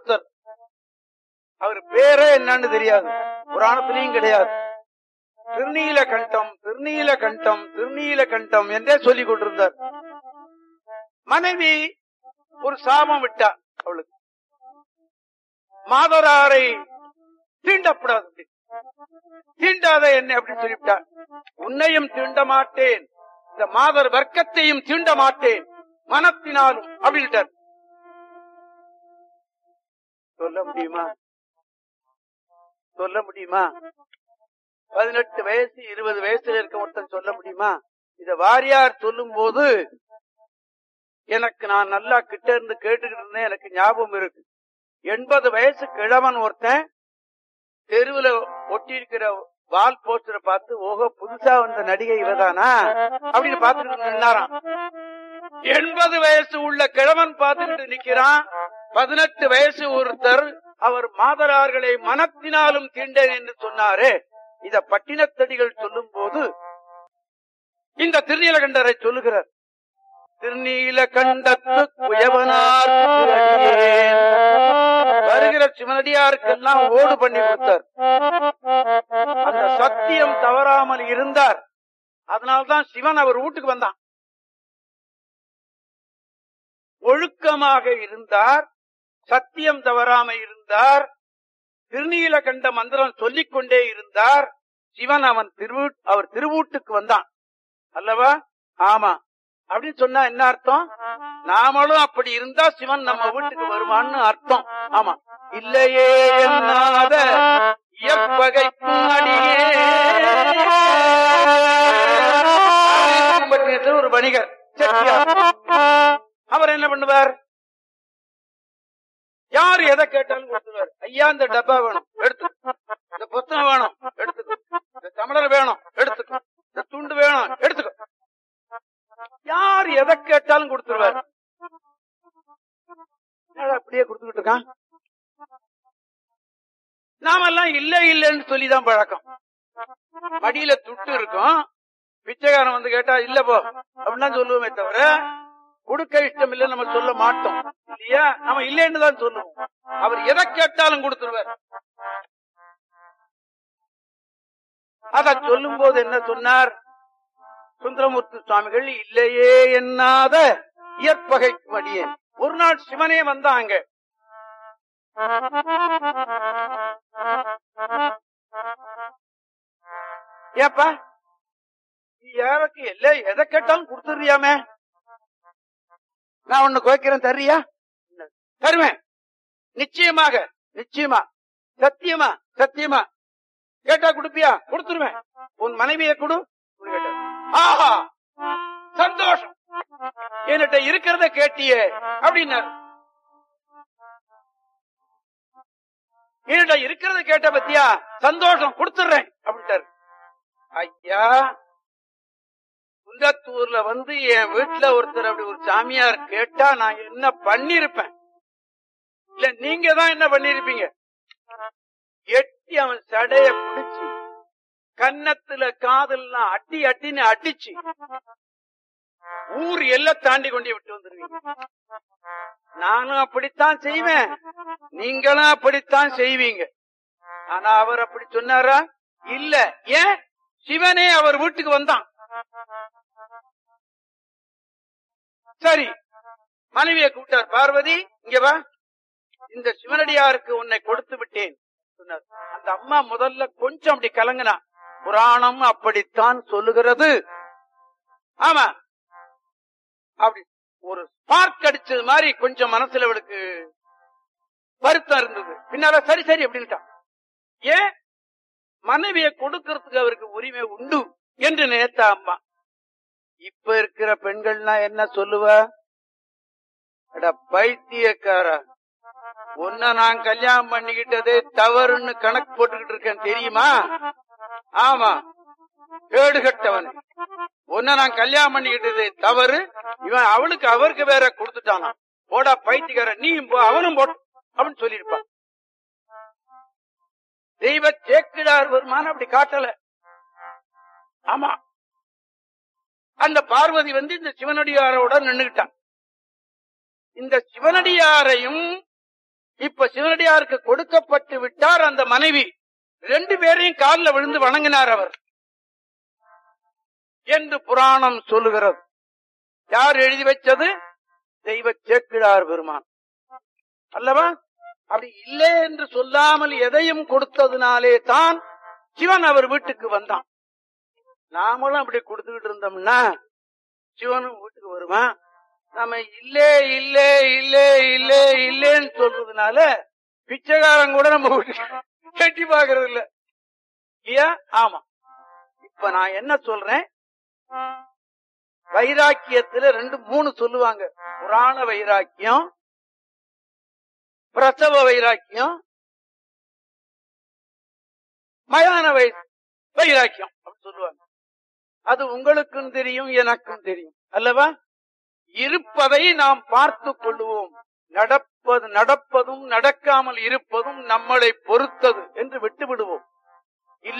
ஒருத்தர் அவர் பேரே என்னன்னு தெரியாது புராணத்திலையும் கிடையாது திருநீல கண்டம் திருநீல கண்டம் திருநீல கண்டம் என்றே சொல்லிக் கொண்டிருந்தார் மனைவி ஒரு சாபம் விட்டார் அவளுக்கு மாதராரை தீண்டப்படாது அப்படி. தீண்டாத என்ன அப்படின்னு சொல்லிவிட்டார் உன்னையும் தீண்ட மாட்டேன் இந்த மாதர் வர்க்கத்தையும் தீண்ட மாட்டேன் மனத்தினாலும் அப்படின்ட்டார் சொல்ல முடியுமா சொல்ல முடியுமா பதினெட்டு வயசு இருபது வயசுல இருக்க ஒருத்தன் சொல்ல முடியுமா இத வாரியார் சொல்லும் போது எனக்கு நான் நல்லா கிட்ட இருந்து கேட்டுக்கிட்டு இருந்தேன் எனக்கு ஞாபகம் இருக்கு எண்பது வயசு கிழவன் ஒருத்தன் தெருவுல ஒட்டி இருக்கிற வால் போஸ்டரை பார்த்து ஓஹோ புதுசா வந்த நடிகை இவதானா அப்படின்னு பார்த்துட்டு நின்னாராம் எண்பது வயசு உள்ள கிழவன் பார்த்துக்கிட்டு நிக்கிறான் பதினெட்டு வயசு ஒருத்தர் அவர் மாதரார்களை மனத்தினாலும் தீண்டேன் என்று சொன்னாரே இத பட்டினத்தடிகள் சொல்லும் போது இந்த திருநீலகண்டரை சொல்லுகிறார் திருநீலகண்டத்து குயவனார் திருஅடியேன். வருகிற சிவனடியாருக்கெல்லாம் ஓடு பண்ணி கொடுத்தார் அந்த சத்தியம் தவறாமல் இருந்தார் அதனால்தான் சிவன் அவர் வீட்டுக்கு வந்தான் ஒழுக்கமாக இருந்தார் சத்தியம் தவறாம இருந்தார் திருநீலகண்ட மந்திரம் சொல்லிக் கொண்டே இருந்தார் சிவன் அவன் திருவூ அவர் திருவூட்டுக்கு வந்தான் அல்லவா ஆமா அப்படின்னு சொன்னா என்ன அர்த்தம் நாமளும் அப்படி இருந்தா சிவன் நம்ம வீட்டுக்கு வருவான்னு அர்த்தம் ஆமா இல்லையே என்னாத இயற்பகைப்பு அடியே பட்டினத்தில் ஒரு வணிகர் செட்டியார் அவர் என்ன பண்ணுவார் யார் எதை கேட்டாலும் கொடுத்துருவார் ஐயா இந்த டப்பா வேணும் எடுத்து இந்த புத்தகம் வேணும் எடுத்துக்கோ இந்த தமிழர் வேணும் எடுத்துக்கோ இந்த துண்டு வேணும் எடுத்துக்கோ யார் எதை கேட்டாலும் கொடுத்துருவார் என்னடா அப்படியே கொடுத்துக்கிட்டு இருக்கான் நாமெல்லாம் இல்ல இல்லன்னு சொல்லிதான் பழக்கம் மடியில துட்டு இருக்கும் பிச்சைக்காரன் வந்து கேட்டா இல்ல போ அப்படின்னா சொல்லுவோமே தவிர கொடுக்க இஷ்டம் இல்ல நம்ம சொல்ல மாட்டோம் இல்லையா நம்ம இல்லைன்னு தான் சொல்லுவோம் அவர் எதை கேட்டாலும் கொடுத்துருவார் அத சொல்லும் போது என்ன சொன்னார் சுந்தரமூர்த்தி சுவாமிகள் இல்லையே என்னாத இயற்பகை வடியேன் ஒரு நாள் சிவனே வந்தாங்க ஏப்பா நீ யாருக்கு இல்ல எதை கேட்டாலும் கொடுத்துறியாமே நான் ஒண்ணு கோய்க்கிறேன் தர்றியா தருவேன் நிச்சயமாக நிச்சயமா சத்தியமா சத்தியமா கேட்டா கொடுப்பியா கொடுத்துருவேன் உன் மனைவியை கொடு அப்படின்னு கேட்டார். ஆஹா சந்தோஷம் என்கிட்ட இருக்கிறத கேட்டியே அப்படின்னாரு என்கிட்ட இருக்கிறத கேட்ட பத்தியா சந்தோஷம் கொடுத்துடுறேன் அப்படின்ட்டாரு ஐயா குந்தத்தூர்ல வந்து என் வீட்டுல ஒருத்தர் அப்படி ஒரு சாமியார் கேட்டா நான் என்ன பண்ணிருப்பேன் இல்ல நீங்க தான் என்ன பண்ணிருப்பீங்க எட்டி அவன் சடைய பிடிச்சு கன்னத்துல காதெல்லாம் அட்டி அட்டின்னு அடிச்சு ஊர் எல்லாம் தாண்டி கொண்டு விட்டு வந்துருவீங்க நானும் அப்படித்தான் செய்வேன் நீங்களும் அப்படித்தான் செய்வீங்க ஆனா அவர் அப்படி சொன்னாரா இல்ல ஏன் சிவனே அவர் வீட்டுக்கு வந்தான் சரி மனைவியை கூப்பிட்டார் பார்வதி இங்க வா இந்த சிவனடியாருக்கு உன்னை கொடுத்து விட்டேன் சொன்னார் அந்த அம்மா முதல்ல கொஞ்சம் அப்படி கலங்கினா புராணம் அப்படித்தான் சொல்லுகிறது ஆமா அப்படி ஒரு ஸ்பார்க் அடிச்சது மாதிரி கொஞ்சம் மனசுல அவளுக்கு வருத்தம் இருந்தது பின்னால சரி சரி அப்படின்ட்டான் ஏன் மனைவியை கொடுக்கறதுக்கு அவருக்கு உரிமை உண்டு என்று நினைத்த அம்மா இப்ப இருக்கிற பெண்கள்னா என்ன சொல்லுவ அட பைத்தியக்காரா உன்ன நான் கல்யாணம் பண்ணிக்கிட்டதே தவறுன்னு கணக்கு போட்டுக்கிட்டு இருக்கேன் தெரியுமா ஆமா கேடுகட்டவன் உன்ன நான் கல்யாணம் பண்ணிக்கிட்டது தவறு இவன் அவளுக்கு அவருக்கு வேற கொடுத்துட்டானா போடா பைத்தியக்கார நீயும் போ அவனும் போட்டு அப்படின்னு சொல்லியிருப்பான் தெய்வ சேக்கிடார் வருமான அப்படி காட்டல ஆமா அந்த பார்வதி வந்து இந்த சிவனடியாரோட நின்னுகிட்டான் இந்த சிவனடியாரையும் இப்ப சிவனடியாருக்கு கொடுக்கப்பட்டு விட்டார் அந்த மனைவி ரெண்டு பேரையும் காலில் விழுந்து வணங்கினார் அவர் என்று புராணம் சொல்லுகிறது யார் எழுதி வச்சது தெய்வ சேக்கிழார் பெருமான் அல்லவா அப்படி இல்லை என்று சொல்லாமல் எதையும் கொடுத்ததுனாலே தான் சிவன் அவர் வீட்டுக்கு வந்தான் நாமளும் அப்படி கொடுத்துக்கிட்டு இருந்தோம்னா சிவனும் வீட்டுக்கு வருவான் நம்ம இல்லே இல்லே இல்லே இல்லே இல்லேன்னு சொல்றதுனால பிச்சைக்காரன் கூட நம்ம வீட்டுக்கு கட்டி பாக்குறது இல்ல இல்லையா ஆமா இப்ப நான் என்ன சொல்றேன் வைராக்கியத்துல ரெண்டு மூணு சொல்லுவாங்க புராண வைராக்கியம் பிரசவ வைராக்கியம் மயான வை வைராக்கியம் அப்படின்னு சொல்லுவாங்க அது உங்களுக்கும் தெரியும் எனக்கும் தெரியும் அல்லவா இருப்பதை நாம் பார்த்து கொள்வோம் நடப்பது நடப்பதும் நடக்காமல் இருப்பதும் நம்மளை பொறுத்தது என்று